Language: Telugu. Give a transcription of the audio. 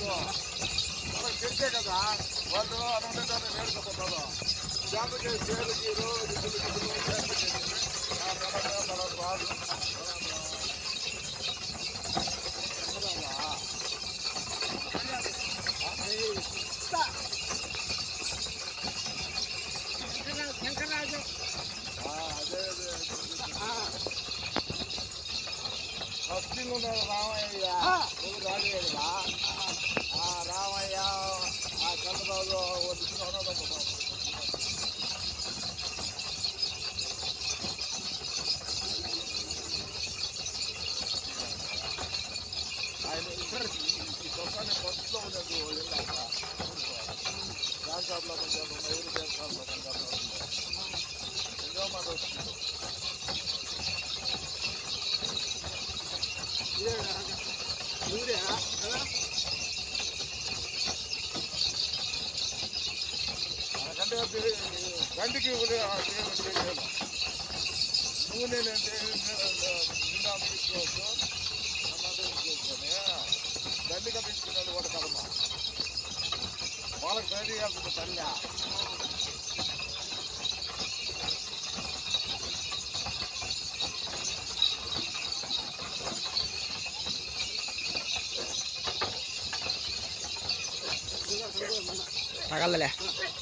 మనకు తెలిసే కదా వాళ్ళు అనుకుంటే నేర్చుకుంటారు జాతకి పేరు గీరు దిగులు దిగులు చేస్తే ఆ తర్వాత తర్వాత రాదు శంకరరాజు ఆ, అదే అదే ఫస్ట్ ఉన్నాడు రామయ్య ఆ. నువ్వు రాలేదురా ఆ రామయ్య ఆ చంద్రబాబు వచ్చిన ఆయన ఇద్దరికి ఈ సొంతాన్ని ఫస్ట్లో ఉన్నది వెళ్ళాక బ్యాంక్ షాప్లో పనిచేస్తున్నా ఎవరు బ్యాంక్ షాప్లో పనిచేస్తున్నా ఎంతో మాట వస్తుంది ఇదే ముందే కదా మనకంటే అది గంటికి కూడా చేయలేదు నూనె అంటే నిండా తీసుకోవచ్చు అన్నది తీసుకోవచ్చుకొని దండిగా తీసుకునేది కూడా కర్మ వాళ్ళకి బయట చేయాల్సింది తల్లి ఇంకా సంతోషం అన్న. తగలలే ఆ.